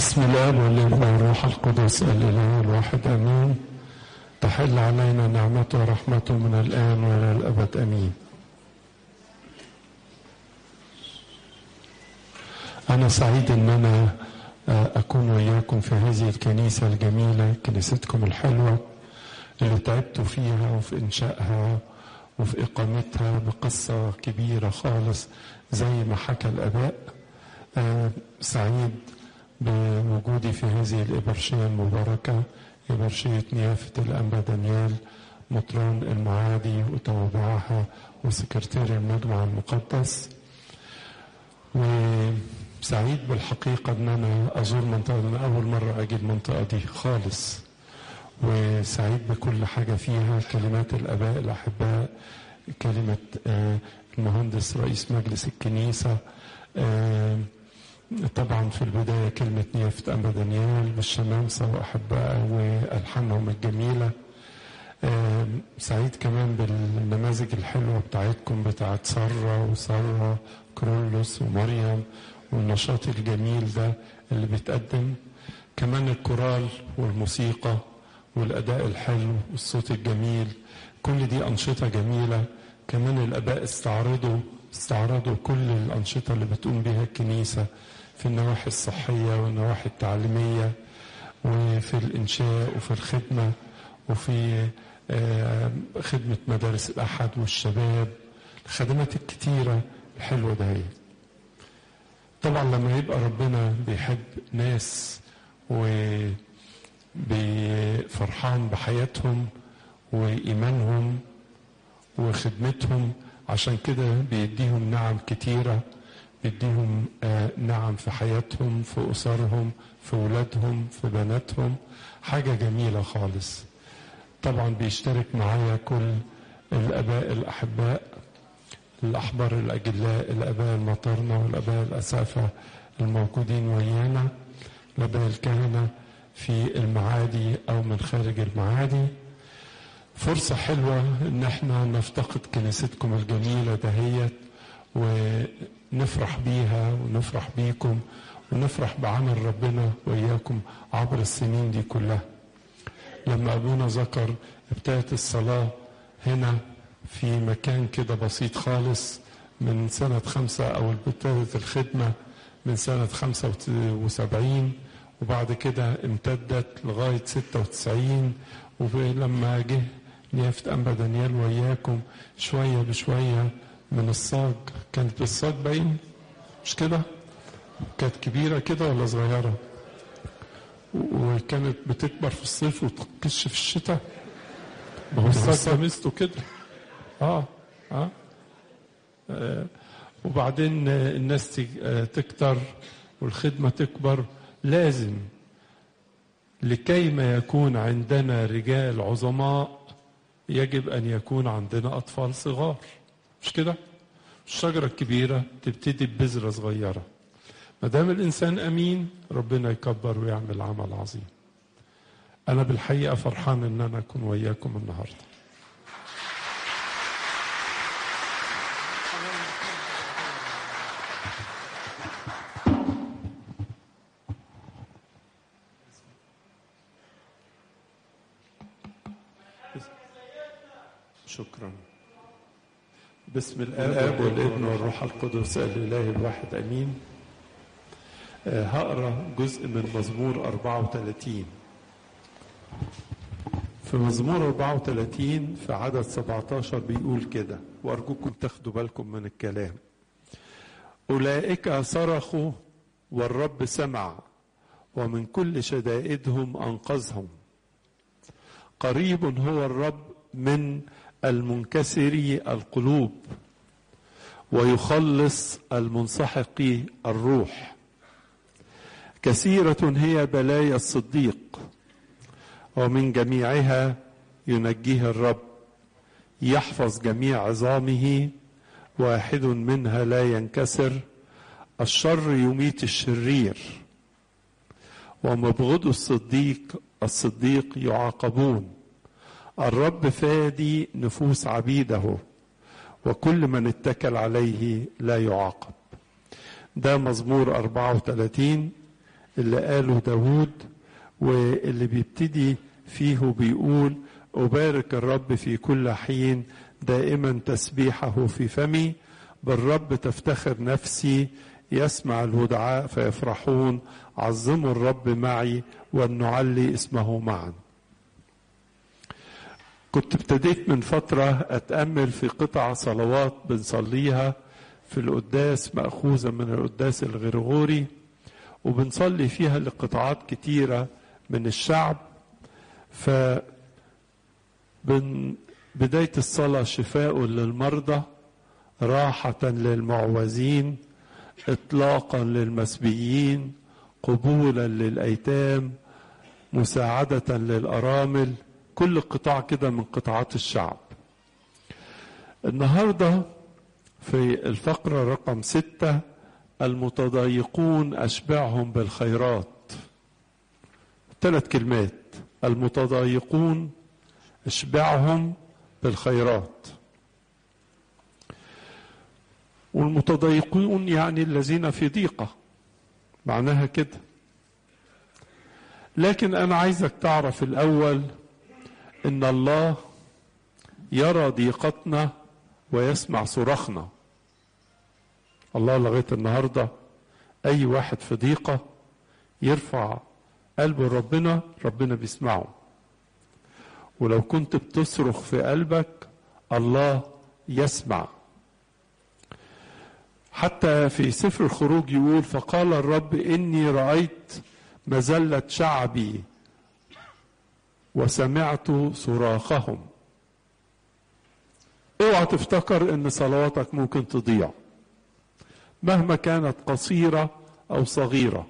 بسم الله والابن والروح القدس الاله الواحد امين تحل علينا نعمته ورحمته من الان والى الابد امين انا سعيد ان انا اكون وياكم في هذه الكنيسه الجميله كنيستكم الحلوه اللي تعبتوا فيها وفي انشائها وفي اقامتها بقصه كبيره خالص زي ما حكى الاباء سعيد بوجودي في هذه الإبرشية المباركة إبرشية نيافة الأنبا دانيال مطران المعادي وتوابعها وسكرتير المجمع المقدس وسعيد بالحقيقة أن أنا أزور منطقة أنا أول مرة أجي المنطقة دي خالص وسعيد بكل حاجة فيها كلمات الآباء الأحباء كلمة المهندس رئيس مجلس الكنيسة طبعا في البداية كلمة نيافة أنبا دانيال بالشمامسة وأحبائه وألحانهم الجميلة سعيد كمان بالنماذج الحلوة بتاعتكم بتاعت سارة وسارة كرولوس ومريم والنشاط الجميل ده اللي بيتقدم كمان الكورال والموسيقى والأداء الحلو والصوت الجميل كل دي أنشطة جميلة كمان الآباء استعرضوا استعرضوا كل الأنشطة اللي بتقوم بها الكنيسة في النواحي الصحية والنواحي التعليمية وفي الإنشاء وفي الخدمة وفي خدمة مدارس الأحد والشباب الخدمات الكتيرة الحلوة ده طبعا لما يبقى ربنا بيحب ناس وفرحان بحياتهم وإيمانهم وخدمتهم عشان كده بيديهم نعم كتيرة بيديهم نعم في حياتهم في أسرهم في ولادهم في بناتهم حاجة جميلة خالص طبعا بيشترك معايا كل الآباء الأحباء الأحبار الأجلاء الآباء المطرنة والآباء الأسافة الموجودين ويانا الآباء الكهنة في المعادي أو من خارج المعادي فرصة حلوة إن احنا نفتقد كنيستكم الجميلة دهيت ونفرح بيها ونفرح بيكم ونفرح بعمل ربنا وإياكم عبر السنين دي كلها لما أبونا ذكر ابتدت الصلاة هنا في مكان كده بسيط خالص من سنة خمسة أو ابتدت الخدمة من سنة خمسة وسبعين وبعد كده امتدت لغاية ستة وتسعين ولما جه نيافة أنبا دانيال وياكم شوية بشوية من الصاج كانت بالصاج باين مش كده كانت كبيرة كده ولا صغيرة وكانت بتكبر في الصيف وتكش في الشتاء ما هو الصاج ميزته كده آه. آه. آه وبعدين الناس تكتر والخدمة تكبر لازم لكي ما يكون عندنا رجال عظماء يجب أن يكون عندنا أطفال صغار مش كده؟ الشجرة الكبيرة تبتدي ببذرة صغيرة ما دام الإنسان أمين ربنا يكبر ويعمل عمل عظيم أنا بالحقيقة فرحان إن أنا أكون وياكم النهاردة شكرا بسم الاب والابن والروح القدس الاله الواحد امين هقرا جزء من مزمور 34 في مزمور 34 في عدد 17 بيقول كده وارجوكم تاخدوا بالكم من الكلام اولئك صرخوا والرب سمع ومن كل شدائدهم انقذهم قريب هو الرب من المنكسري القلوب ويخلص المنسحق الروح كثيرة هي بلايا الصديق ومن جميعها ينجيه الرب يحفظ جميع عظامه واحد منها لا ينكسر الشر يميت الشرير ومبغض الصديق الصديق يعاقبون الرب فادي نفوس عبيده وكل من اتكل عليه لا يعاقب ده مزمور 34 اللي قاله داود واللي بيبتدي فيه بيقول أبارك الرب في كل حين دائما تسبيحه في فمي بالرب تفتخر نفسي يسمع الودعاء فيفرحون عظموا الرب معي ولنعلي اسمه معا كنت ابتديت من فترة أتأمل في قطع صلوات بنصليها في القداس مأخوذة من القداس الغرغوري وبنصلي فيها لقطاعات كتيرة من الشعب ف بداية الصلاة شفاء للمرضى راحة للمعوزين إطلاقا للمسبيين قبولا للأيتام مساعدة للأرامل كل قطاع كده من قطاعات الشعب النهاردة في الفقرة رقم ستة المتضايقون أشبعهم بالخيرات ثلاث كلمات المتضايقون اشبعهم بالخيرات والمتضايقون يعني الذين في ضيقة معناها كده لكن أنا عايزك تعرف الأول إن الله يرى ضيقتنا ويسمع صراخنا الله لغاية النهاردة أي واحد في ضيقة يرفع قلبه ربنا ربنا بيسمعه ولو كنت بتصرخ في قلبك الله يسمع حتى في سفر الخروج يقول فقال الرب اني رايت مذله شعبي وسمعت صراخهم اوعى تفتكر ان صلواتك ممكن تضيع مهما كانت قصيره او صغيره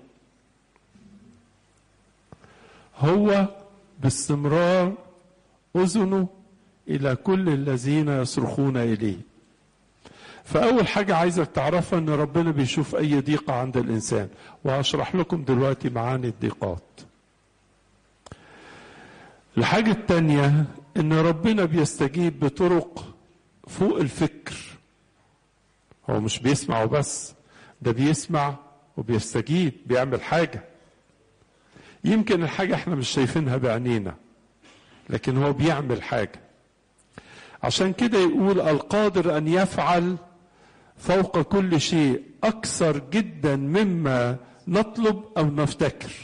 هو باستمرار اذنه الى كل الذين يصرخون اليه فاول حاجه عايزك تعرفها ان ربنا بيشوف اي ضيقه عند الانسان وهشرح لكم دلوقتي معاني الضيقات الحاجه الثانيه ان ربنا بيستجيب بطرق فوق الفكر هو مش بيسمع وبس ده بيسمع وبيستجيب بيعمل حاجه يمكن الحاجه احنا مش شايفينها بعينينا لكن هو بيعمل حاجه عشان كده يقول القادر ان يفعل فوق كل شيء اكثر جدا مما نطلب او نفتكر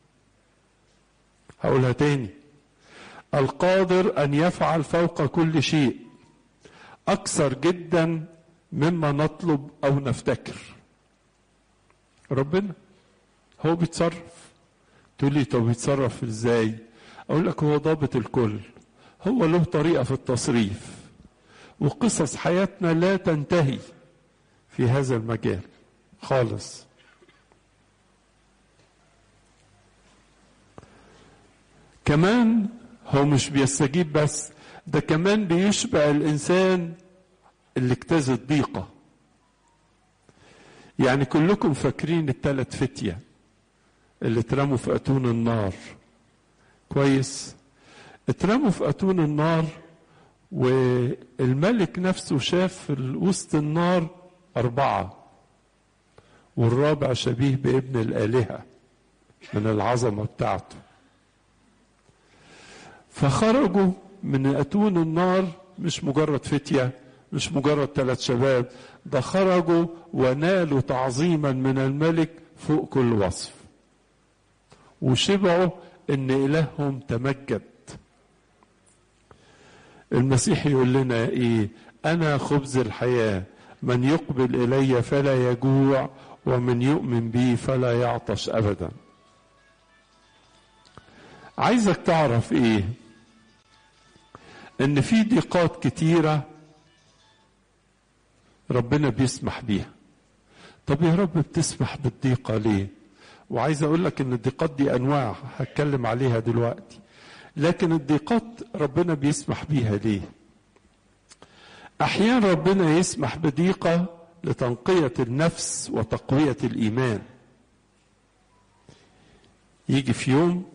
هقولها تاني القادر ان يفعل فوق كل شيء اكثر جدا مما نطلب او نفتكر ربنا هو بيتصرف تقول لي طب بيتصرف ازاي اقول لك هو ضابط الكل هو له طريقه في التصريف وقصص حياتنا لا تنتهي في هذا المجال خالص كمان هو مش بيستجيب بس ده كمان بيشبع الانسان اللي اجتاز الضيقه يعني كلكم فاكرين الثلاث فتيه اللي اترموا في اتون النار كويس اترموا في اتون النار والملك نفسه شاف في وسط النار أربعة والرابع شبيه بابن الآلهة من العظمة بتاعته فخرجوا من أتون النار مش مجرد فتية مش مجرد ثلاث شباب ده خرجوا ونالوا تعظيما من الملك فوق كل وصف وشبعوا ان الههم تمجد المسيح يقول لنا ايه انا خبز الحياه من يقبل الي فلا يجوع ومن يؤمن بي فلا يعطش ابدا عايزك تعرف ايه ان في ضيقات كتيره ربنا بيسمح بيها طب يا رب بتسمح بالضيقه ليه وعايز اقول لك ان الضيقات دي انواع هتكلم عليها دلوقتي لكن الضيقات ربنا بيسمح بيها ليه احيانا ربنا يسمح بضيقه لتنقيه النفس وتقويه الايمان يجي في يوم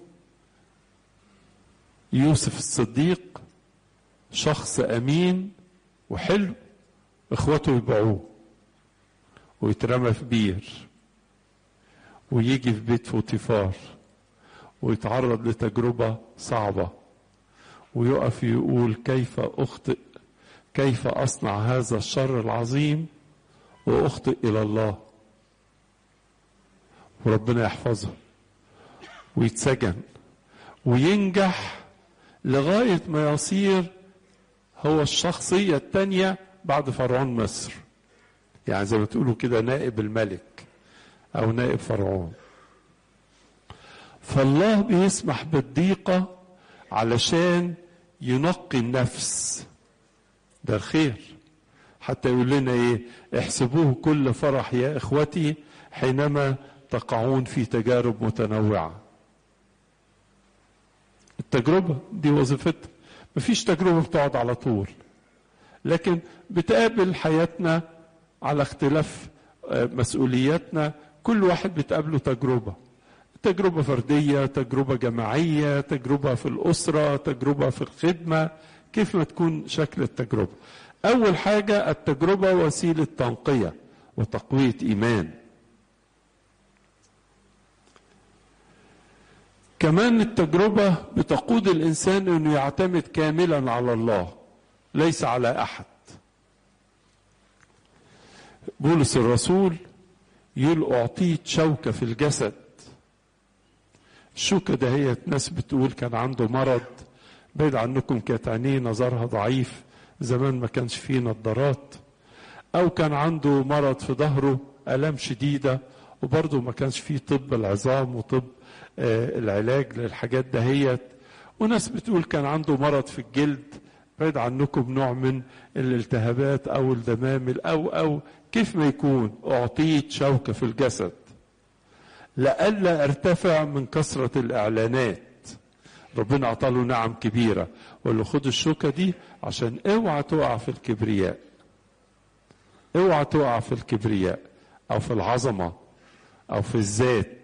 يوسف الصديق شخص امين وحلو اخوته يبيعوه ويترمى في بير ويجي في بيت فوتيفار ويتعرض لتجربة صعبة ويقف يقول كيف أخطئ كيف أصنع هذا الشر العظيم وأخطئ إلى الله وربنا يحفظه ويتسجن وينجح لغاية ما يصير هو الشخصية التانية بعد فرعون مصر يعني زي ما تقولوا كده نائب الملك أو نائب فرعون فالله بيسمح بالضيقة علشان ينقي النفس ده الخير حتى يقول لنا ايه احسبوه كل فرح يا اخوتي حينما تقعون في تجارب متنوعه التجربه دي وظيفتها مفيش تجربه بتقعد على طول لكن بتقابل حياتنا على اختلاف مسؤولياتنا كل واحد بتقابله تجربه تجربة فردية تجربة جماعية تجربة في الأسرة تجربة في الخدمة كيف ما تكون شكل التجربة أول حاجة التجربة وسيلة تنقية وتقوية إيمان كمان التجربة بتقود الإنسان أنه يعتمد كاملا على الله ليس على أحد بولس الرسول يقول أعطيت شوكة في الجسد الشوكة ده هي ناس بتقول كان عنده مرض بعيد عنكم كانت عينيه نظرها ضعيف زمان ما كانش فيه نظارات أو كان عنده مرض في ظهره آلام شديدة وبرضه ما كانش فيه طب العظام وطب آه العلاج للحاجات دهيت وناس بتقول كان عنده مرض في الجلد بعيد عنكم نوع من الالتهابات أو الدمامل أو أو كيف ما يكون أعطيت شوكة في الجسد لئلا ارتفع من كثرة الإعلانات ربنا أعطاله نعم كبيرة وقال له خد الشوكة دي عشان اوعى تقع في الكبرياء اوعى تقع في الكبرياء أو في العظمة أو في الذات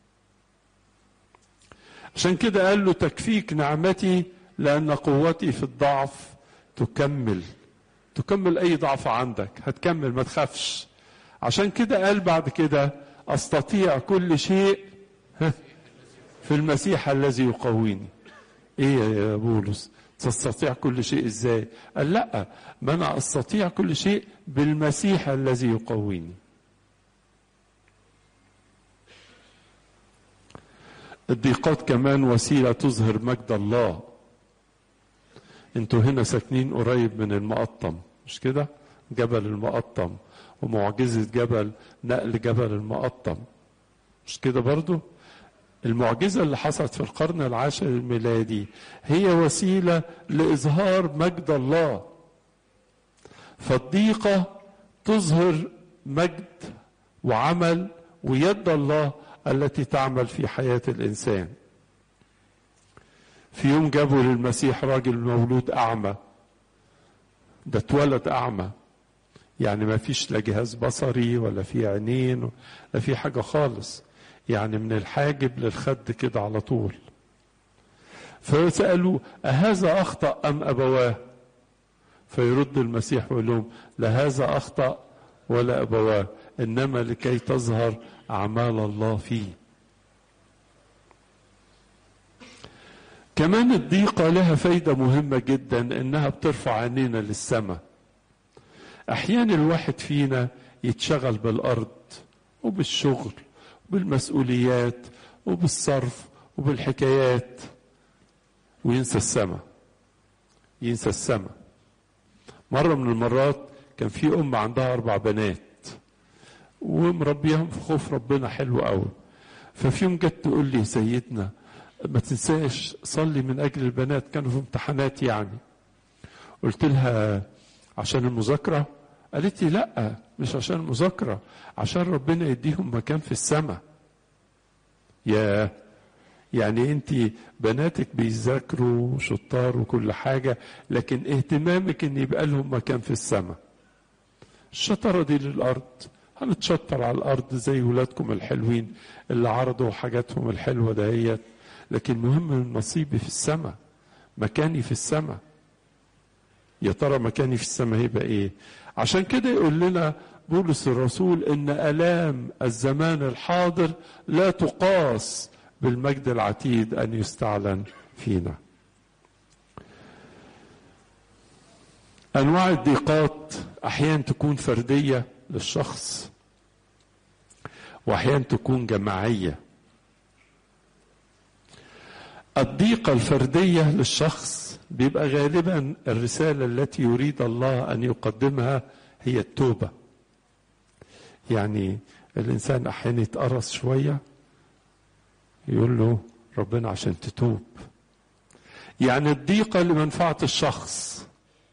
عشان كده قال له تكفيك نعمتي لأن قوتي في الضعف تكمل تكمل أي ضعف عندك هتكمل ما تخافش عشان كده قال بعد كده استطيع كل شيء في المسيح الذي يقويني ايه يا بولس تستطيع كل شيء ازاي قال لا ما انا استطيع كل شيء بالمسيح الذي يقويني الضيقات كمان وسيله تظهر مجد الله انتوا هنا ساكنين قريب من المقطم مش كده جبل المقطم ومعجزة جبل نقل جبل المقطم مش كده برضو المعجزة اللي حصلت في القرن العاشر الميلادي هي وسيلة لإظهار مجد الله فالضيقة تظهر مجد وعمل ويد الله التي تعمل في حياة الإنسان في يوم جابوا للمسيح راجل مولود أعمى ده اتولد أعمى يعني ما فيش لا جهاز بصري ولا في عينين ولا في حاجة خالص يعني من الحاجب للخد كده على طول فسألوا أهذا أخطأ أم أبواه فيرد المسيح ويقول لهم لا هذا أخطأ ولا أبواه إنما لكي تظهر أعمال الله فيه كمان الضيقة لها فايدة مهمة جدا إنها بترفع عينينا للسماء احيانا الواحد فينا يتشغل بالارض وبالشغل وبالمسؤوليات وبالصرف وبالحكايات وينسى السماء ينسى السماء مرة من المرات كان في أم عندها أربع بنات ومربيهم في خوف ربنا حلو قوي ففي يوم جت تقول لي سيدنا ما تنساش صلي من أجل البنات كانوا في امتحانات يعني قلت لها عشان المذاكرة قالت لي لا مش عشان المذاكرة عشان ربنا يديهم مكان في السماء يا يعني انت بناتك بيذاكروا شطار وكل حاجة لكن اهتمامك ان يبقى لهم مكان في السماء الشطارة دي للأرض هنتشطر على الأرض زي ولادكم الحلوين اللي عرضوا حاجاتهم الحلوة دهيت لكن مهم نصيبي في السماء مكاني في السماء يا ترى مكاني في السماء هيبقى ايه عشان كده يقول لنا بولس الرسول ان الام الزمان الحاضر لا تقاس بالمجد العتيد ان يستعلن فينا انواع الضيقات احيانا تكون فرديه للشخص واحيانا تكون جماعيه الضيقه الفرديه للشخص بيبقى غالبا الرساله التي يريد الله ان يقدمها هي التوبه يعني الانسان احيانا يتقرص شويه يقول له ربنا عشان تتوب يعني الضيقه لمنفعه الشخص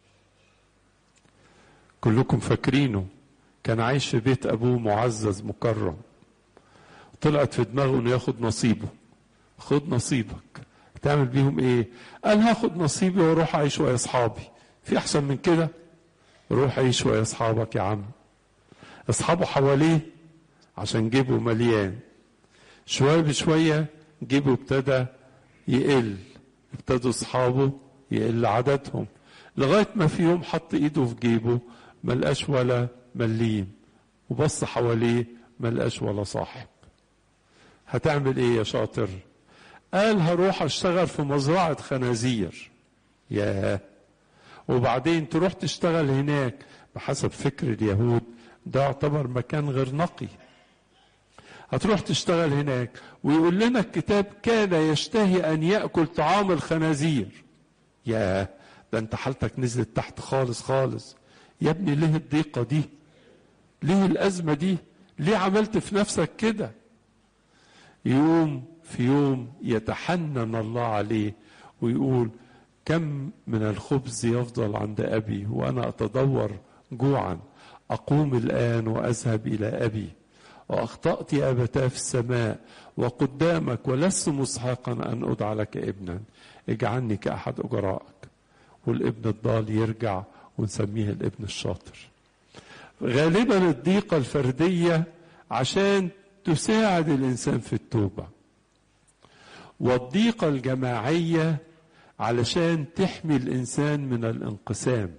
كلكم فاكرينه كان عايش في بيت ابوه معزز مكرم طلعت في دماغه انه ياخد نصيبه خد نصيبك تعمل بيهم ايه قال هاخد نصيبي واروح اعيش ويا اصحابي في احسن من كده روح عيش ويا اصحابك يا عم اصحابه حواليه عشان جيبه مليان شويه بشويه جيبه ابتدى يقل ابتدوا اصحابه يقل عددهم لغايه ما في يوم حط ايده في جيبه ملقاش ولا مليم وبص حواليه ملقاش ولا صاحب هتعمل ايه يا شاطر قال هروح اشتغل في مزرعة خنازير ياه وبعدين تروح تشتغل هناك بحسب فكر اليهود ده يعتبر مكان غير نقي هتروح تشتغل هناك ويقول لنا الكتاب كان يشتهي ان ياكل طعام الخنازير ياه ده انت حالتك نزلت تحت خالص خالص يا ابني ليه الضيقه دي ليه الازمه دي ليه عملت في نفسك كده يوم في يوم يتحنن الله عليه ويقول كم من الخبز يفضل عند ابي وانا اتدور جوعا اقوم الان واذهب الى ابي واخطات يا ابتاه في السماء وقدامك ولست مسحقا ان ادعى لك ابنا اجعلني كاحد اجرائك والابن الضال يرجع ونسميه الابن الشاطر غالبا الضيقه الفرديه عشان تساعد الانسان في التوبه والضيقه الجماعيه علشان تحمي الانسان من الانقسام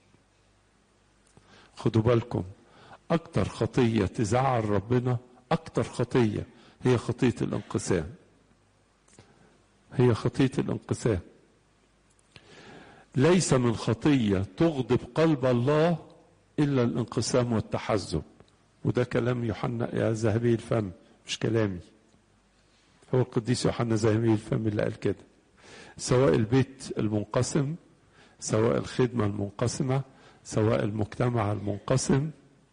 خدوا بالكم اكتر خطيه تزعل ربنا اكتر خطيه هي خطيه الانقسام هي خطيه الانقسام ليس من خطيه تغضب قلب الله الا الانقسام والتحزب وده كلام يوحنا يا ذهبي الفم مش كلامي هو القديس يوحنا ذهبي الفم اللي قال كده سواء البيت المنقسم سواء الخدمة المنقسمة سواء المجتمع المنقسم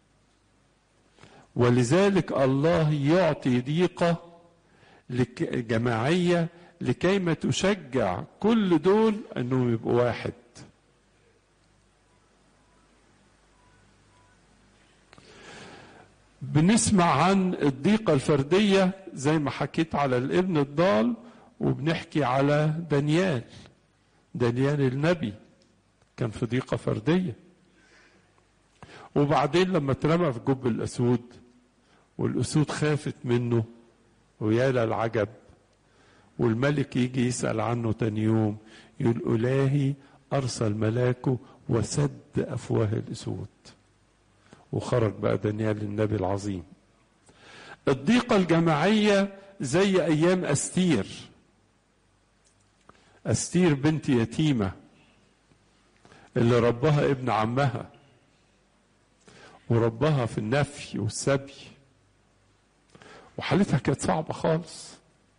ولذلك الله يعطي ضيقة جماعية لكيما تشجع كل دول انهم يبقوا واحد بنسمع عن الضيقة الفردية زي ما حكيت على الابن الضال وبنحكي على دانيال دانيال النبي كان في ضيقة فردية وبعدين لما اترمى في جب الأسود والأسود خافت منه ويا للعجب والملك يجي يسأل عنه تاني يوم يقول إلهي أرسل ملاكه وسد أفواه الأسود وخرج بقى دانيال النبي العظيم الضيقة الجماعية زي أيام أستير أستير بنت يتيمة اللي ربها ابن عمها وربها في النفي والسبي وحالتها كانت صعبة خالص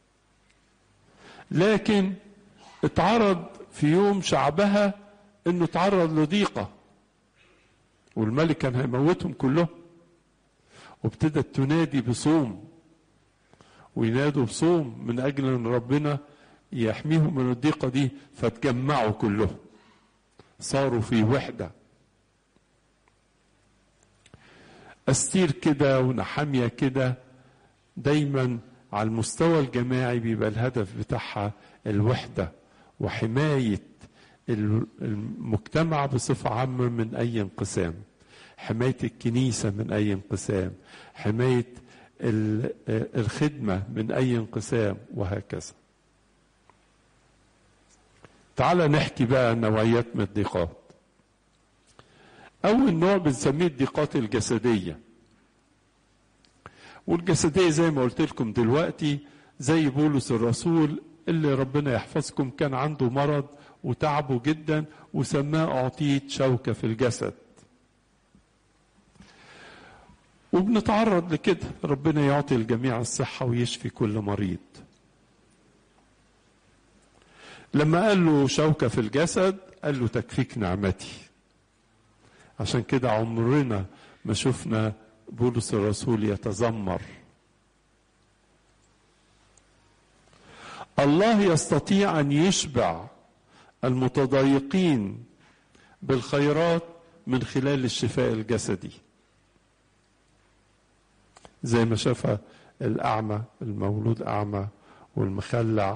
لكن اتعرض في يوم شعبها انه تعرض لضيقة والملك كان هيموتهم كلهم وابتدت تنادي بصوم وينادوا بصوم من اجل ان ربنا يحميهم من الضيقه دي فتجمعوا كلهم صاروا في وحده استير كده ونحاميه كده دايما على المستوى الجماعي بيبقى الهدف بتاعها الوحده وحمايه المجتمع بصفه عامه من اي انقسام حمايه الكنيسه من اي انقسام حمايه الخدمه من اي انقسام وهكذا تعال نحكي بقى نوعيات من الضيقات أول نوع بنسميه الضيقات الجسدية والجسدية زي ما قلت لكم دلوقتي زي بولس الرسول اللي ربنا يحفظكم كان عنده مرض وتعبه جدا وسماه أعطيت شوكة في الجسد وبنتعرض لكده ربنا يعطي الجميع الصحة ويشفي كل مريض لما قال له شوكة في الجسد قال له تكفيك نعمتي عشان كده عمرنا ما شفنا بولس الرسول يتذمر الله يستطيع ان يشبع المتضايقين بالخيرات من خلال الشفاء الجسدي زي ما شافها الاعمى المولود اعمى والمخلع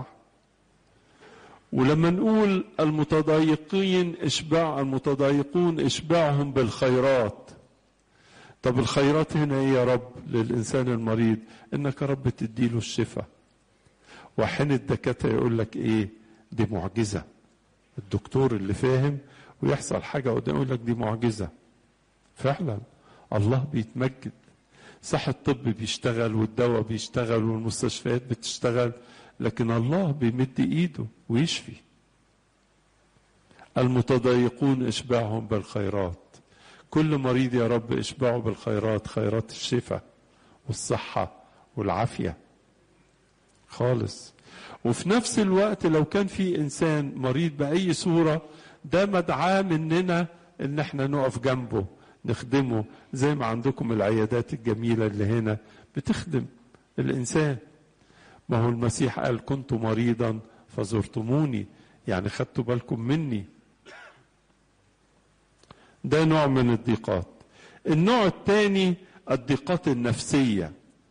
ولما نقول المتضايقين اشباع المتضايقون اشباعهم بالخيرات طب الخيرات هنا ايه يا رب للانسان المريض انك يا رب تديله الشفاء وحين الدكاتره يقول لك ايه دي معجزه الدكتور اللي فاهم ويحصل حاجه قدام يقول لك دي معجزه فعلا الله بيتمجد صح الطب بيشتغل والدواء بيشتغل والمستشفيات بتشتغل لكن الله بيمد ايده ويشفي المتضايقون اشبعهم بالخيرات كل مريض يا رب اشبعه بالخيرات خيرات الشفاء والصحة والعافية خالص وفي نفس الوقت لو كان في انسان مريض باي صورة ده مدعاة مننا ان احنا نقف جنبه نخدمه زي ما عندكم العيادات الجميلة اللي هنا بتخدم الانسان ما هو المسيح قال كنت مريضا فزرتموني يعني خدتوا بالكم مني ده نوع من الضيقات النوع الثاني الضيقات النفسية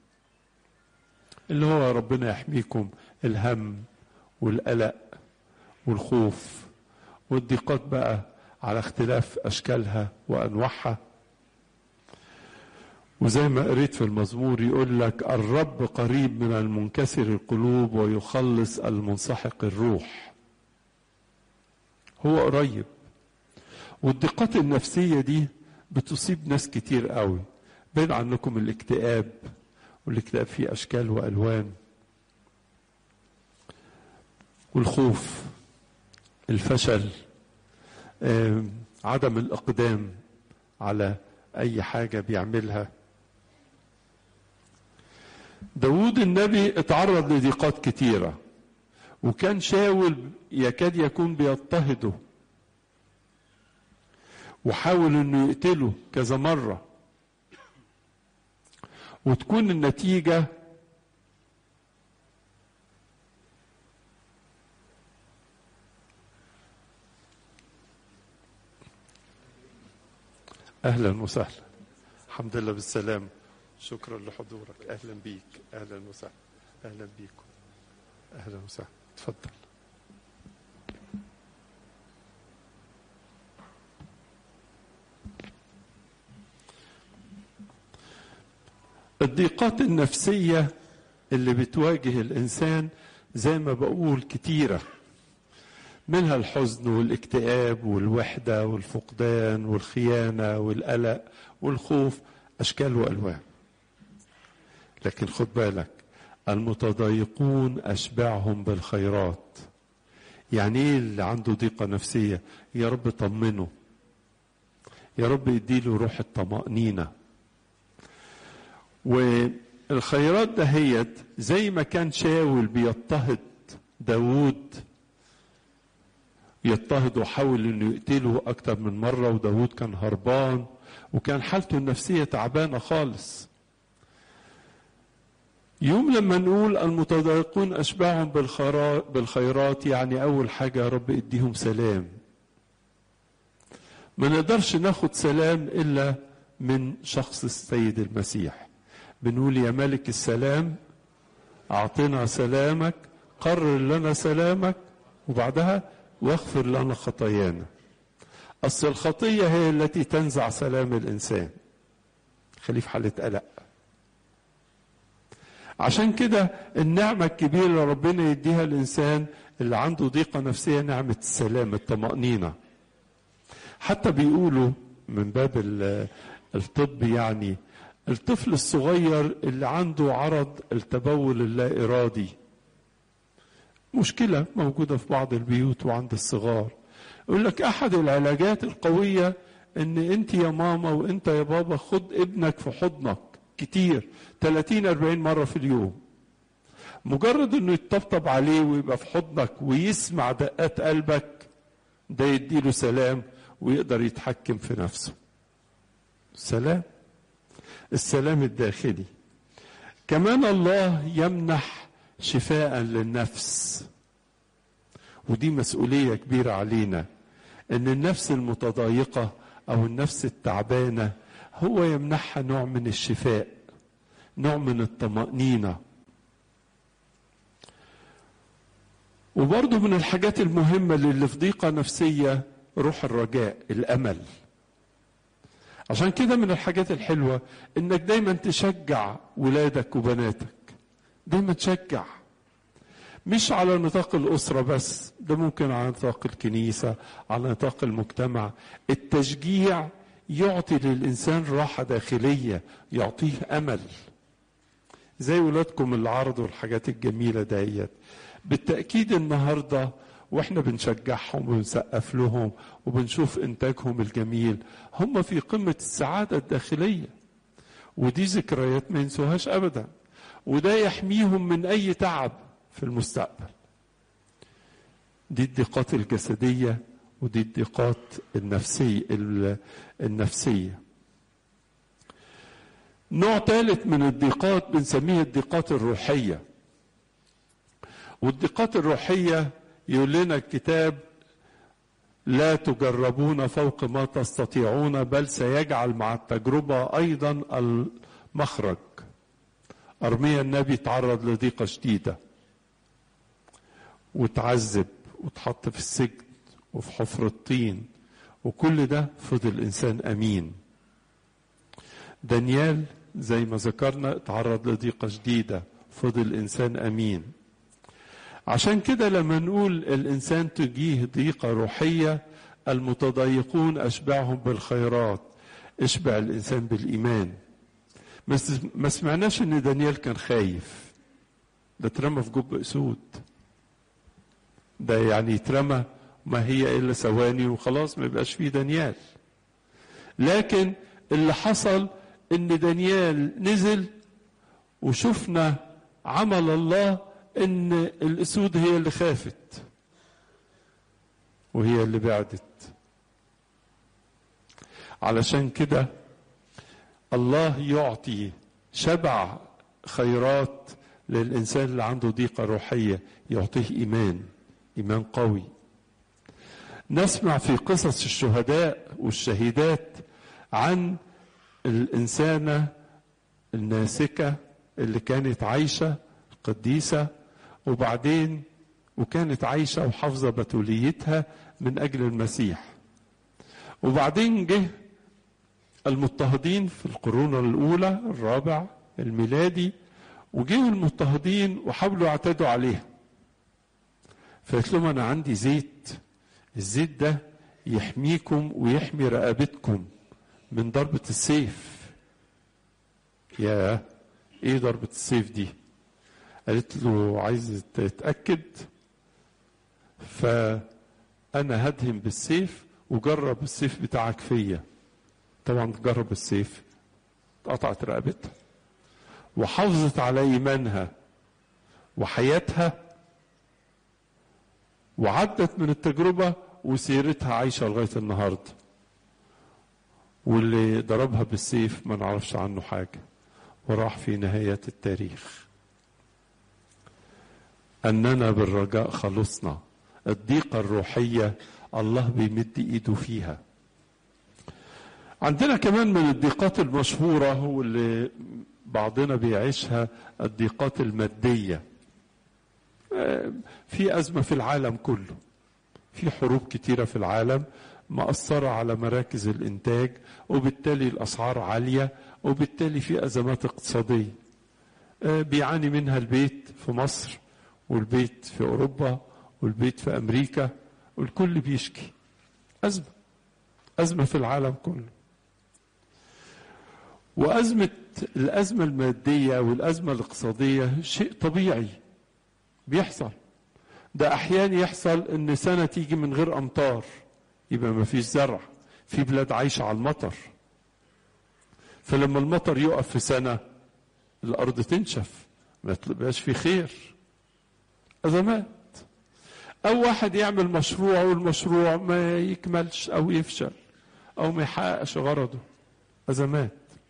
اللي هو ربنا يحميكم الهم والقلق والخوف والضيقات بقى على اختلاف أشكالها وأنواعها وزي ما قريت في المزمور يقول لك الرب قريب من المنكسر القلوب ويخلص المنسحق الروح هو قريب والضيقات النفسية دي بتصيب ناس كتير قوي بين عنكم الاكتئاب والاكتئاب فيه أشكال وألوان والخوف الفشل عدم الإقدام على أي حاجة بيعملها داود النبي اتعرض لضيقات كتيرة وكان شاول يكاد يكون بيضطهده وحاول انه يقتله كذا مرة وتكون النتيجة اهلا وسهلا الحمد لله بالسلام شكرا لحضورك اهلا بيك اهلا وسهلا اهلا بيكم اهلا وسهلا تفضل الضيقات النفسيه اللي بتواجه الانسان زي ما بقول كتيره منها الحزن والاكتئاب والوحده والفقدان والخيانه والقلق والخوف اشكال والوان لكن خد بالك المتضايقون اشبعهم بالخيرات يعني ايه اللي عنده ضيقه نفسيه يا رب طمنه يا رب يديله روح الطمانينه والخيرات دهيت زي ما كان شاول بيضطهد داوود يضطهد وحاول انه يقتله اكتر من مره وداوود كان هربان وكان حالته النفسيه تعبانه خالص يوم لما نقول المتضايقون اشبعهم بالخيرات يعني اول حاجه يا رب اديهم سلام ما نقدرش ناخد سلام الا من شخص السيد المسيح بنقول يا ملك السلام اعطنا سلامك قرر لنا سلامك وبعدها واغفر لنا خطايانا اصل الخطيه هي التي تنزع سلام الانسان خليه في حاله قلق عشان كده النعمة الكبيرة اللي ربنا يديها الإنسان اللي عنده ضيقة نفسية نعمة السلام الطمأنينة حتى بيقولوا من باب الطب يعني الطفل الصغير اللي عنده عرض التبول اللا إرادي مشكلة موجودة في بعض البيوت وعند الصغار يقول لك أحد العلاجات القوية إن أنت يا ماما وأنت يا بابا خد ابنك في حضنك كتير 30 40 مرة في اليوم مجرد انه يتطبطب عليه ويبقى في حضنك ويسمع دقات قلبك ده يديله سلام ويقدر يتحكم في نفسه سلام السلام الداخلي كمان الله يمنح شفاء للنفس ودي مسؤوليه كبيره علينا ان النفس المتضايقه او النفس التعبانه هو يمنحها نوع من الشفاء نوع من الطمانينه وبرضه من الحاجات المهمه اللي في ضيقه نفسيه روح الرجاء الامل عشان كده من الحاجات الحلوة انك دايما تشجع ولادك وبناتك دايما تشجع مش على نطاق الأسرة بس ده ممكن على نطاق الكنيسة على نطاق المجتمع التشجيع يعطي للإنسان راحة داخلية يعطيه أمل زي ولادكم اللي عرضوا الحاجات الجميلة ديت بالتأكيد النهارده واحنا بنشجعهم وبنسقف لهم وبنشوف انتاجهم الجميل هم في قمه السعاده الداخليه ودي ذكريات ما ينسوهاش ابدا وده يحميهم من اي تعب في المستقبل دي الضيقات الجسديه ودي الضيقات النفسيه النفسيه نوع ثالث من الضيقات بنسميه الضيقات الروحيه والضيقات الروحيه يقول لنا الكتاب لا تجربون فوق ما تستطيعون بل سيجعل مع التجربة أيضا المخرج أرميا النبي تعرض لضيقة شديدة وتعذب وتحط في السجن وفي حفر الطين وكل ده فضل إنسان أمين دانيال زي ما ذكرنا تعرض لضيقة شديدة فضل إنسان أمين عشان كده لما نقول الانسان تجيه ضيقه روحيه المتضايقون اشبعهم بالخيرات اشبع الانسان بالايمان ما سمعناش ان دانيال كان خايف ده اترمى في جب اسود ده يعني يترمى ما هي الا ثواني وخلاص ما يبقاش فيه دانيال لكن اللي حصل ان دانيال نزل وشفنا عمل الله ان الاسود هي اللي خافت وهي اللي بعدت علشان كده الله يعطي شبع خيرات للانسان اللي عنده ضيقه روحيه يعطيه ايمان ايمان قوي نسمع في قصص الشهداء والشهيدات عن الانسانه الناسكه اللي كانت عايشه قديسه وبعدين وكانت عايشه وحافظه بتوليتها من اجل المسيح وبعدين جه المضطهدين في القرون الاولى الرابع الميلادي وجه المضطهدين وحاولوا يعتدوا عليها فقالت لهم انا عندي زيت الزيت ده يحميكم ويحمي رقبتكم من ضربة السيف يا ايه ضربة السيف دي قالت له عايز تتأكد فأنا هدهم بالسيف وجرب السيف بتاعك فيا طبعا جرب السيف قطعت رقبتها وحافظت على إيمانها وحياتها وعدت من التجربة وسيرتها عايشة لغاية النهاردة واللي ضربها بالسيف ما نعرفش عنه حاجة وراح في نهاية التاريخ أننا بالرجاء خلصنا الضيقة الروحية الله بيمد إيده فيها عندنا كمان من الضيقات المشهورة واللي بعضنا بيعيشها الضيقات المادية في أزمة في العالم كله في حروب كتيرة في العالم مأثرة على مراكز الإنتاج وبالتالي الأسعار عالية وبالتالي في أزمات اقتصادية بيعاني منها البيت في مصر والبيت في أوروبا والبيت في أمريكا والكل بيشكي أزمة أزمة في العالم كله وأزمة الأزمة المادية والأزمة الاقتصادية شيء طبيعي بيحصل ده أحيانا يحصل إن سنة تيجي من غير أمطار يبقى ما فيش زرع في بلاد عايشة على المطر فلما المطر يقف في سنة الأرض تنشف ما تبقاش في خير أزمات أو واحد يعمل مشروع والمشروع ما يكملش أو يفشل أو ما يحققش غرضه أزمات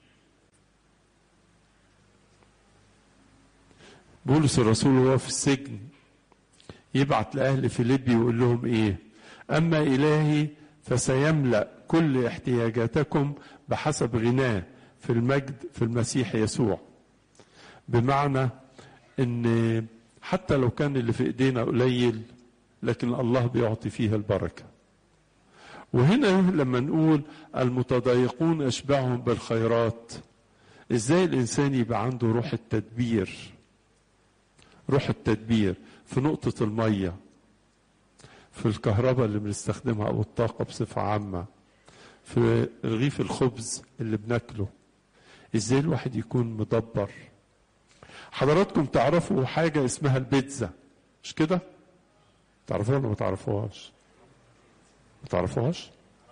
بولس الرسول وهو في السجن يبعت لأهل فيليبي ويقول لهم إيه أما إلهي فسيملأ كل احتياجاتكم بحسب غناه في المجد في المسيح يسوع بمعنى ان حتى لو كان اللي في ايدينا قليل لكن الله بيعطي فيها البركه وهنا لما نقول المتضايقون اشبعهم بالخيرات ازاي الانسان يبقى عنده روح التدبير روح التدبير في نقطه الميه في الكهرباء اللي بنستخدمها او الطاقه بصفه عامه في رغيف الخبز اللي بناكله ازاي الواحد يكون مدبر حضراتكم تعرفوا حاجه اسمها البيتزا مش كده تعرفوها ولا ما تعرفوهاش ما تعرفوهاش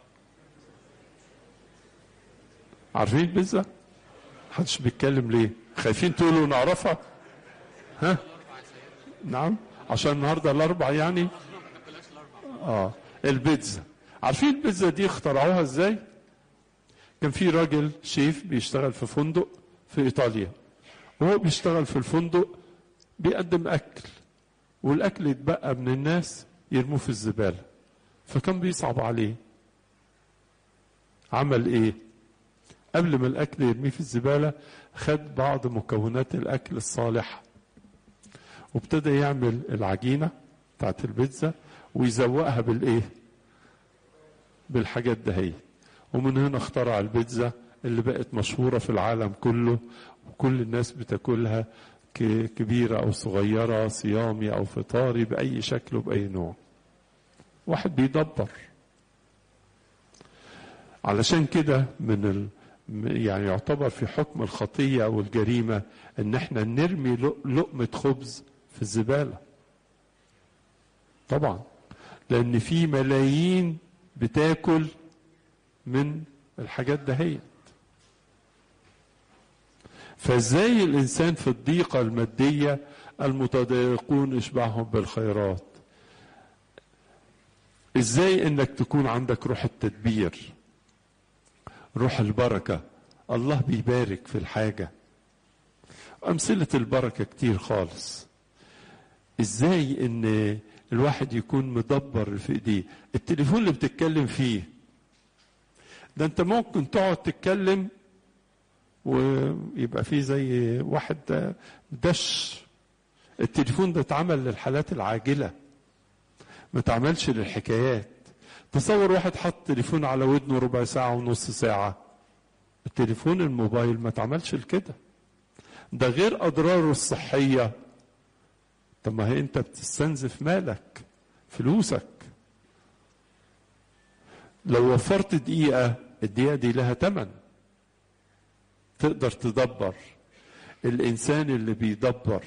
عارفين البيتزا محدش بيتكلم ليه خايفين تقولوا نعرفها ها نعم عشان النهارده الاربع يعني اه البيتزا عارفين البيتزا دي اخترعوها ازاي كان في راجل شيف بيشتغل في فندق في ايطاليا وهو بيشتغل في الفندق بيقدم اكل والاكل يتبقى من الناس يرموه في الزباله فكان بيصعب عليه عمل ايه قبل ما الاكل يرميه في الزباله خد بعض مكونات الاكل الصالحه وابتدى يعمل العجينه بتاعت البيتزا ويزوقها بالايه بالحاجات دهيت ومن هنا اخترع البيتزا اللي بقت مشهوره في العالم كله وكل الناس بتاكلها كبيره او صغيره صيامي او فطاري باي شكل وباي نوع واحد بيدبر علشان كده من ال... يعني يعتبر في حكم الخطيه او الجريمه ان احنا نرمي لقمه خبز في الزباله طبعا لان في ملايين بتاكل من الحاجات دهيت فازاي الانسان في الضيقه الماديه المتضايقون اشبعهم بالخيرات ازاي انك تكون عندك روح التدبير روح البركه الله بيبارك في الحاجه امثله البركه كتير خالص ازاي ان الواحد يكون مدبر في ايديه التليفون اللي بتتكلم فيه ده انت ممكن تقعد تتكلم ويبقى فيه زي واحد دش التليفون ده اتعمل للحالات العاجلة ما اتعملش للحكايات تصور واحد حط تليفون على ودنه ربع ساعة ونص ساعة التليفون الموبايل ما اتعملش لكده ده غير أضراره الصحية طب ما هي انت بتستنزف مالك فلوسك لو وفرت دقيقة الدقيقة دي لها تمن تقدر تدبر الإنسان اللي بيدبر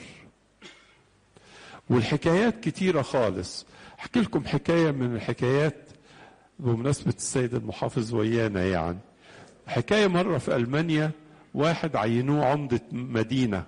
والحكايات كتيرة خالص أحكي لكم حكاية من الحكايات بمناسبة السيد المحافظ ويانا يعني حكاية مرة في ألمانيا واحد عينوه عمدة مدينة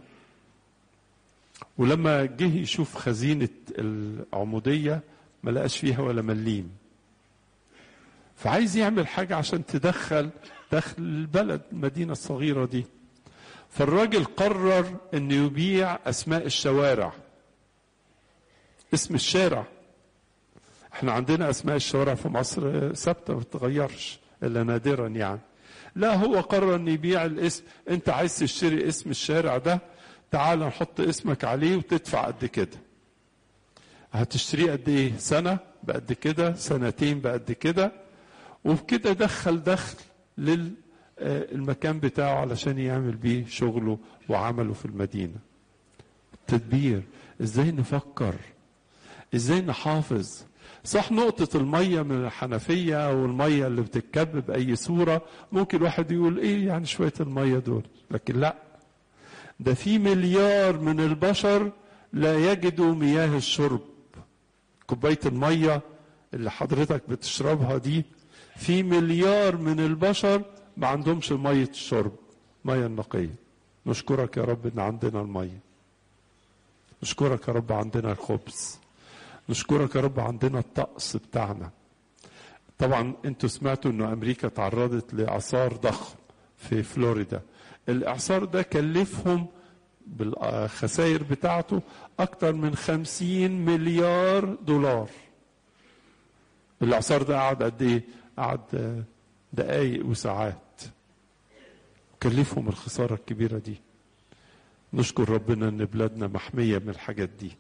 ولما جه يشوف خزينة العمودية ما لقاش فيها ولا مليم فعايز يعمل حاجة عشان تدخل دخل البلد المدينة الصغيرة دي فالراجل قرر انه يبيع اسماء الشوارع اسم الشارع احنا عندنا اسماء الشوارع في مصر ثابته ما بتتغيرش الا نادرا يعني لا هو قرر ان يبيع الاسم انت عايز تشتري اسم الشارع ده تعال نحط اسمك عليه وتدفع قد كده هتشتريه قد ايه سنه بقد كده سنتين بقد كده وبكده دخل دخل للمكان بتاعه علشان يعمل بيه شغله وعمله في المدينه تدبير ازاي نفكر ازاي نحافظ صح نقطة المية من الحنفية أو المية اللي بتتكب بأي صورة ممكن واحد يقول إيه يعني شوية المية دول لكن لا ده في مليار من البشر لا يجدوا مياه الشرب كوباية المية اللي حضرتك بتشربها دي في مليار من البشر ما عندهمش مية الشرب مية النقية نشكرك يا رب ان عندنا المية نشكرك يا رب عندنا الخبز نشكرك يا رب عندنا الطقس بتاعنا طبعا انتوا سمعتوا انه امريكا تعرضت لاعصار ضخم في فلوريدا الاعصار ده كلفهم بالخسائر بتاعته اكتر من خمسين مليار دولار الاعصار ده قعد قد ايه قعد دقايق وساعات كلفهم الخسارة الكبيرة دي نشكر ربنا ان بلادنا محمية من الحاجات دي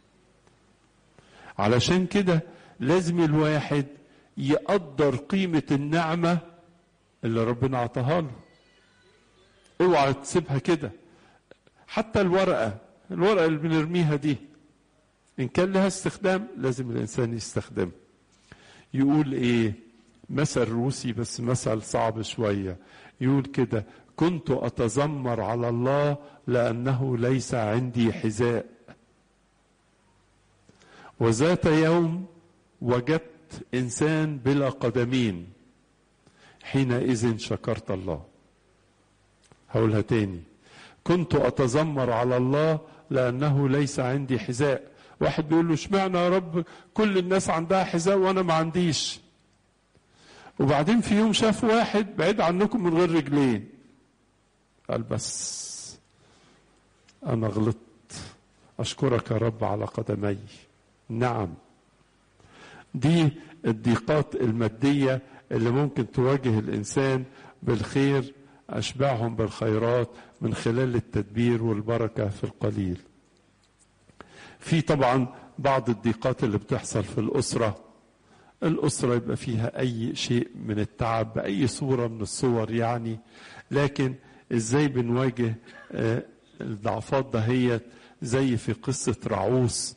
علشان كده لازم الواحد يقدر قيمة النعمة اللي ربنا عطاها له اوعى تسيبها كده حتى الورقة الورقة اللي بنرميها دي إن كان لها استخدام لازم الإنسان يستخدمها يقول إيه مثل روسي بس مثل صعب شوية يقول كده كنت أتذمر على الله لأنه ليس عندي حذاء وذات يوم وجدت إنسان بلا قدمين حينئذ شكرت الله هقولها تاني كنت أتذمر على الله لأنه ليس عندي حذاء واحد بيقول له اشمعنى يا رب كل الناس عندها حذاء وأنا ما عنديش وبعدين في يوم شاف واحد بعيد عنكم من غير رجلين قال بس أنا غلطت أشكرك يا رب على قدمي نعم دي الضيقات المادية اللي ممكن تواجه الإنسان بالخير أشبعهم بالخيرات من خلال التدبير والبركة في القليل في طبعا بعض الضيقات اللي بتحصل في الأسرة الأسرة يبقى فيها أي شيء من التعب بأي صورة من الصور يعني لكن إزاي بنواجه الضعفات دهيت زي في قصة رعوس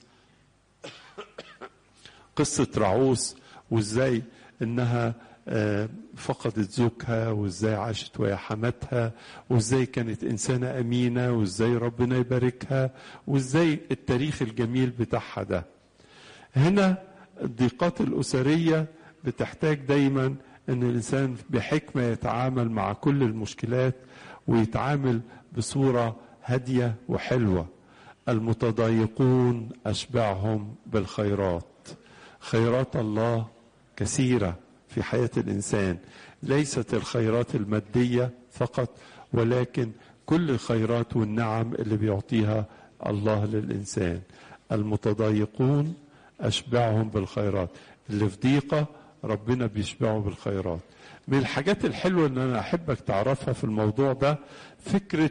قصة رعوس وإزاي إنها فقدت زوجها وازاي عاشت ويا حماتها وازاي كانت انسانه امينه وازاي ربنا يباركها وازاي التاريخ الجميل بتاعها ده هنا الضيقات الاسريه بتحتاج دايما ان الانسان بحكمه يتعامل مع كل المشكلات ويتعامل بصوره هاديه وحلوه المتضايقون اشبعهم بالخيرات خيرات الله كثيره في حياة الإنسان ليست الخيرات المادية فقط ولكن كل الخيرات والنعم اللي بيعطيها الله للإنسان المتضايقون أشبعهم بالخيرات اللي في ضيقة ربنا بيشبعه بالخيرات من الحاجات الحلوة اللي أنا أحبك تعرفها في الموضوع ده فكرة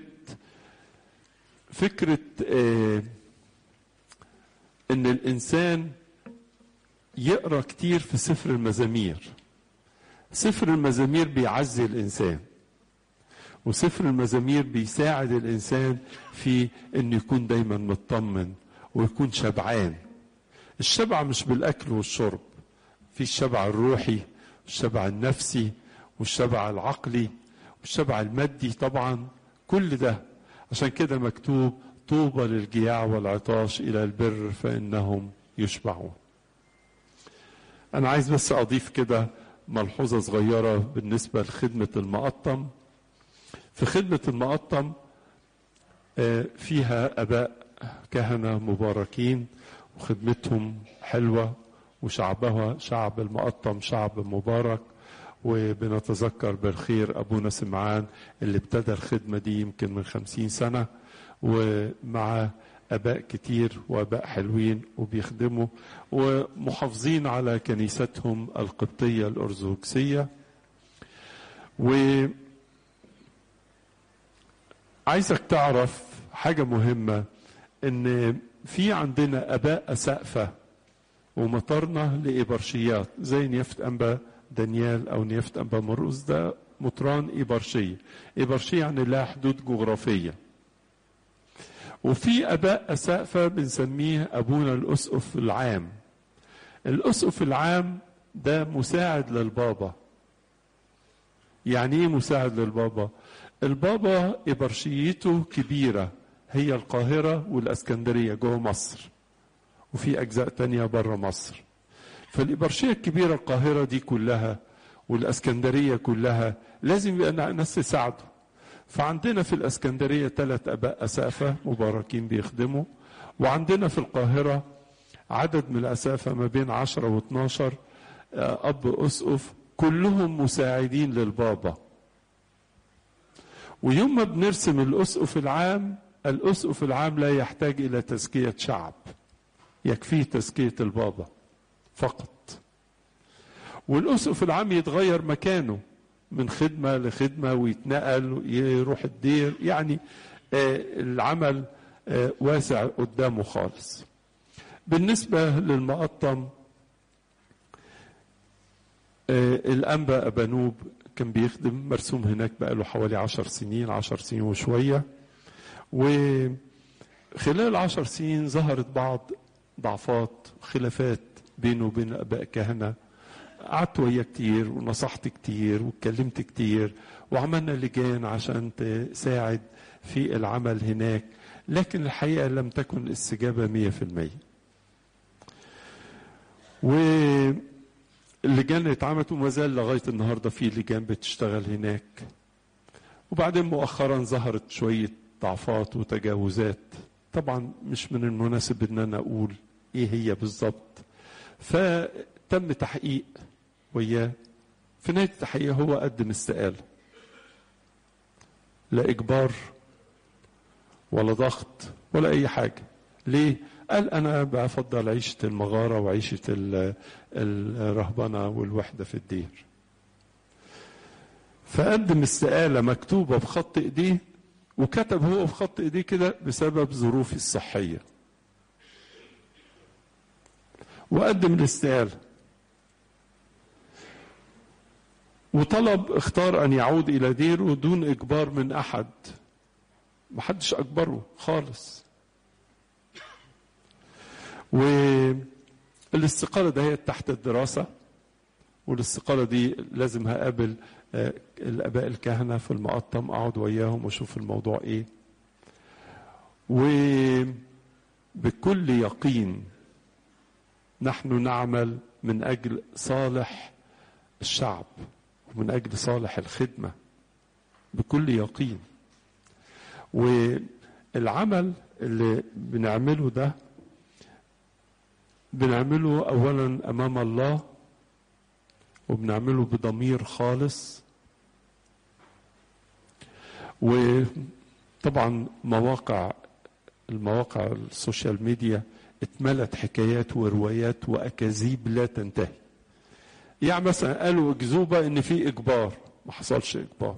فكرة آه إن الإنسان يقرأ كتير في سفر المزامير سفر المزامير بيعزي الانسان وسفر المزامير بيساعد الانسان في انه يكون دايما مطمن ويكون شبعان الشبع مش بالاكل والشرب في الشبع الروحي والشبع النفسي والشبع العقلي والشبع المادي طبعا كل ده عشان كده مكتوب طوبى للجياع والعطاش الى البر فانهم يشبعون انا عايز بس اضيف كده ملحوظة صغيرة بالنسبة لخدمة المقطم في خدمة المقطم فيها أباء كهنة مباركين وخدمتهم حلوة وشعبها شعب المقطم شعب مبارك وبنتذكر بالخير أبونا سمعان اللي ابتدى الخدمة دي يمكن من خمسين سنة ومع اباء كتير واباء حلوين وبيخدموا ومحافظين على كنيستهم القبطيه الارثوذكسيه و عايزك تعرف حاجه مهمه ان في عندنا اباء اسقفه ومطرنا لإبرشيات زي نيافة أنبا دانيال أو نيافة أنبا مرقس ده مطران إبرشية إبرشية يعني لها حدود جغرافية وفي اباء اسقفه بنسميه ابونا الاسقف العام الاسقف العام ده مساعد للبابا يعني ايه مساعد للبابا البابا ابرشيته كبيره هي القاهره والاسكندريه جوه مصر وفي اجزاء تانية بره مصر فالابرشيه الكبيره القاهره دي كلها والاسكندريه كلها لازم يبقى ناس تساعده فعندنا في الاسكندريه ثلاث اباء اسافه مباركين بيخدموا وعندنا في القاهره عدد من الاسافه ما بين 10 و12 اب اسقف كلهم مساعدين للبابا ويوم ما بنرسم الاسقف العام الاسقف العام لا يحتاج الى تزكيه شعب يكفيه تزكيه البابا فقط والاسقف العام يتغير مكانه من خدمه لخدمه ويتنقل يروح الدير يعني العمل واسع قدامه خالص بالنسبه للمقطم الأنبا أبانوب كان بيخدم مرسوم هناك بقاله حوالي عشر سنين عشر سنين وشوية وخلال العشر سنين ظهرت بعض ضعفات خلافات بينه وبين أباء كهنة قعدت وياه كتير ونصحت كتير واتكلمت كتير وعملنا لجان عشان تساعد في العمل هناك لكن الحقيقة لم تكن الاستجابة مية في المية و اللجان اللي اتعملت وما زال لغايه النهارده في لجان بتشتغل هناك وبعدين مؤخرا ظهرت شويه ضعفات وتجاوزات طبعا مش من المناسب ان انا اقول ايه هي بالظبط فتم تحقيق وياه في نهايه التحقيق هو قدم استقاله لا اجبار ولا ضغط ولا اي حاجه ليه قال انا بفضل عيشه المغاره وعيشه الرهبنه والوحده في الدير فقدم استقاله مكتوبه بخط ايديه وكتب هو في خط ايديه كده بسبب ظروفي الصحيه وقدم الاستقاله وطلب اختار ان يعود الى ديره دون اجبار من احد محدش اجبره خالص والاستقالة ده هي تحت الدراسة والاستقالة دي لازم هقابل الآباء الكهنة في المقطم أقعد وياهم وأشوف الموضوع إيه وبكل يقين نحن نعمل من أجل صالح الشعب ومن أجل صالح الخدمة بكل يقين والعمل اللي بنعمله ده بنعمله اولا امام الله وبنعمله بضمير خالص وطبعا مواقع المواقع السوشيال ميديا اتملت حكايات وروايات واكاذيب لا تنتهي يعني مثلا قالوا اكذوبه ان في اجبار ما حصلش اجبار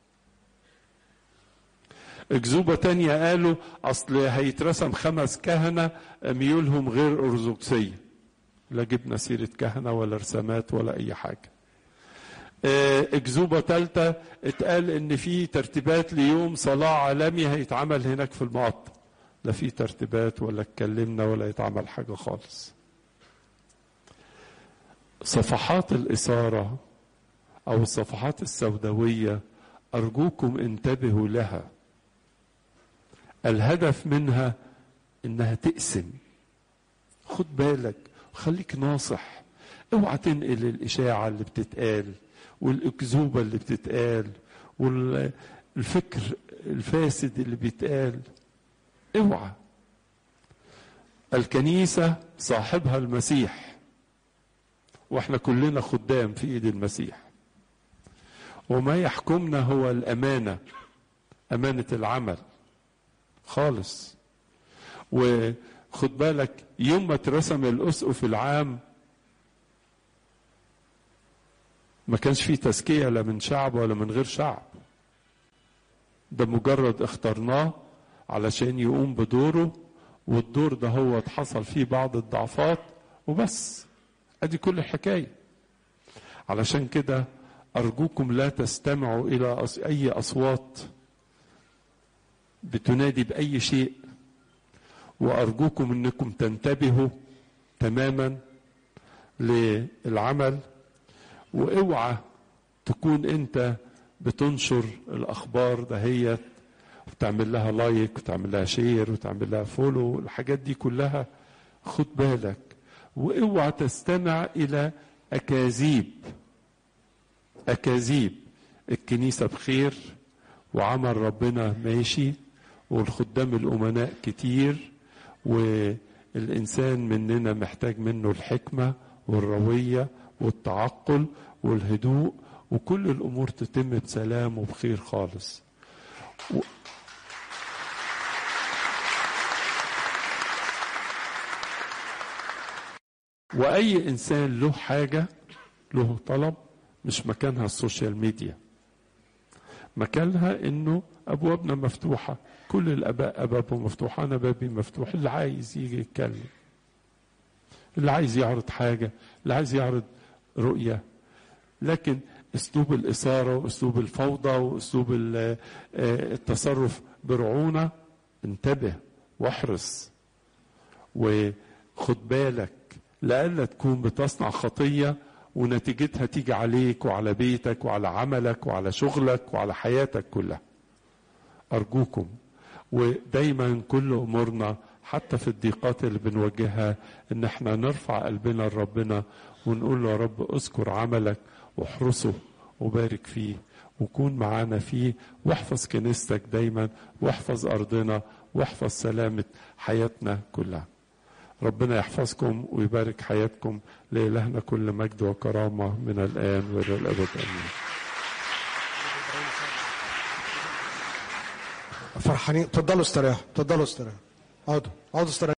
اكذوبة تانية قالوا اصل هيترسم خمس كهنة ميولهم غير ارثوذكسية لا جبنا سيرة كهنة ولا رسامات ولا اي حاجة اكذوبة تالتة اتقال ان في ترتيبات ليوم صلاة عالمي هيتعمل هناك في المقطم لا في ترتيبات ولا اتكلمنا ولا يتعمل حاجة خالص صفحات الإثارة أو الصفحات السوداوية أرجوكم انتبهوا لها الهدف منها انها تقسم خد بالك وخليك ناصح اوعى تنقل الاشاعه اللي بتتقال والاكذوبه اللي بتتقال والفكر الفاسد اللي بيتقال اوعى الكنيسه صاحبها المسيح واحنا كلنا خدام في ايد المسيح وما يحكمنا هو الامانه امانه العمل خالص وخد بالك يوم ما اترسم الاسقف العام ما كانش فيه تزكيه لا من شعب ولا من غير شعب ده مجرد اخترناه علشان يقوم بدوره والدور ده هو حصل فيه بعض الضعفات وبس ادي كل الحكايه علشان كده ارجوكم لا تستمعوا الى اي اصوات بتنادي باي شيء وارجوكم انكم تنتبهوا تماما للعمل واوعى تكون انت بتنشر الاخبار دهيت وتعمل لها لايك وتعمل لها شير وتعمل لها فولو الحاجات دي كلها خد بالك واوعى تستمع الى اكاذيب اكاذيب الكنيسه بخير وعمل ربنا ماشي والخدام الامناء كتير والانسان مننا محتاج منه الحكمه والرويه والتعقل والهدوء وكل الامور تتم بسلام وبخير خالص و... واي انسان له حاجه له طلب مش مكانها السوشيال ميديا مكانها انه ابوابنا مفتوحه كل الاباء ابوابهم مفتوحه انا بابي مفتوح اللي عايز يجي يتكلم اللي عايز يعرض حاجه اللي عايز يعرض رؤيه لكن اسلوب الاثاره واسلوب الفوضى واسلوب التصرف برعونه انتبه واحرص وخد بالك لئلا تكون بتصنع خطيه ونتيجتها تيجي عليك وعلى بيتك وعلى عملك وعلى شغلك وعلى حياتك كلها ارجوكم ودايما كل امورنا حتى في الضيقات اللي بنواجهها ان احنا نرفع قلبنا لربنا ونقول له يا رب اذكر عملك واحرسه وبارك فيه وكون معانا فيه واحفظ كنيستك دايما واحفظ ارضنا واحفظ سلامه حياتنا كلها ربنا يحفظكم ويبارك حياتكم لإلهنا كل مجد وكرامة من الآن وإلى الأبد آمين فرحانين اتفضلوا استريحوا اتفضلوا استريحوا اقعدوا اقعدوا استريحوا